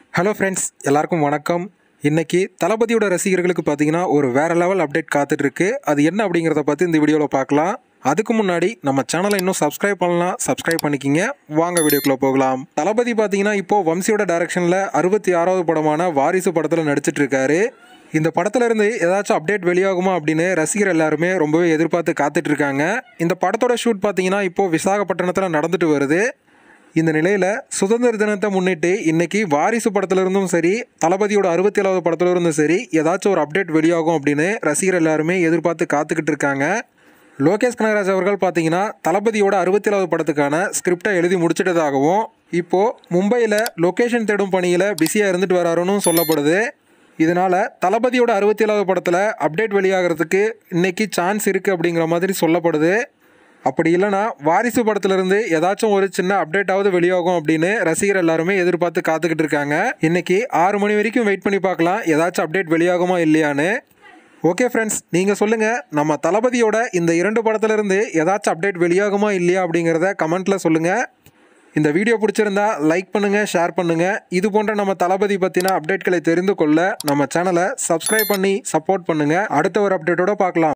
hello friends எல்லாருக்கும் வணக்கம் இன்னைக்கு தளபதியோட ரசிகர்களுக்கு பார்த்தீங்கன்னா ஒரு வேற லெவல் அப்டேட் காத்துட்டு இருக்கு அது என்ன அப்படிங்கிறத பற்றி இந்த வீடியோவில் பார்க்கலாம் அதுக்கு முன்னாடி நம்ம சேனலை இன்னும் சப்ஸ்கிரைப் பண்ணலாம் சப்ஸ்கிரைப் பண்ணிக்கிங்க வாங்க வீடியோக்குள்ளே போகலாம் தளபதி பார்த்தீங்கன்னா இப்போ வம்சியோட டைரக்ஷனில் அறுபத்தி ஆறாவது படமான வாரிசு படத்தில் நடிச்சிட்டு இருக்காரு இந்த படத்துல இருந்து ஏதாச்சும் அப்டேட் வெளியாகுமா அப்படின்னு ரசிகர் எல்லாருமே ரொம்பவே எதிர்பார்த்து காத்துட்டு இருக்காங்க இந்த படத்தோட ஷூட் பார்த்தீங்கன்னா இப்போ விசாகப்பட்டினத்தில் நடந்துட்டு வருது இந்த நிலையில் சுதந்திர தினத்தை முன்னிட்டு இன்னைக்கு வாரிசு படத்துல இருந்தும் சரி தளபதியோட அறுபத்தி ஏழாவது படத்துல இருந்தும் சரி ஏதாச்சும் ஒரு அப்டேட் வெளியாகும் அப்படின்னு ரசிகர் எல்லாருமே எதிர்பார்த்து காத்துக்கிட்டு இருக்காங்க லோகேஷ் கனகராஜ் அவர்கள் பார்த்தீங்கன்னா தளபதியோட அறுபத்தி ஏழாவது படத்துக்கான ஸ்கிரிப்டை எழுதி முடிச்சிட்டதாகவும் இப்போ மும்பையில் லொக்கேஷன் தேடும் பணியில் பிஸியாக இருந்துட்டு வராருன்னு சொல்லப்படுது இதனால தளபதியோட அறுபத்தி ஏழாவது படத்தில் அப்டேட் வெளியாகிறதுக்கு இன்னைக்கு சான்ஸ் இருக்குது அப்படிங்கிற மாதிரி சொல்லப்படுது அப்படி இல்லைன்னா வாரிசு படத்துலேருந்து ஏதாச்சும் ஒரு சின்ன அப்டேட்டாவது வெளியாகும் அப்படின்னு ரசிகர் எல்லாருமே எதிர்பார்த்து காத்துக்கிட்டு இருக்காங்க இன்னைக்கு ஆறு மணி வரைக்கும் வெயிட் பண்ணி பார்க்கலாம் ஏதாச்சும் அப்டேட் வெளியாகுமா இல்லையான்னு ஓகே ஃப்ரெண்ட்ஸ் நீங்கள் சொல்லுங்கள் நம்ம தளபதியோட இந்த இரண்டு படத்துலேருந்து ஏதாச்சும் அப்டேட் வெளியாகுமா இல்லையா அப்படிங்கிறத கமெண்ட்டில் சொல்லுங்கள் இந்த வீடியோ பிடிச்சிருந்தா லைக் பண்ணுங்கள் ஷேர் பண்ணுங்கள் இது போன்ற நம்ம தளபதி பற்றின அப்டேட்களை தெரிந்து கொள்ள நம்ம சேனலை சப்ஸ்கிரைப் பண்ணி சப்போர்ட் பண்ணுங்கள் அடுத்த ஒரு அப்டேட்டோட பார்க்கலாம்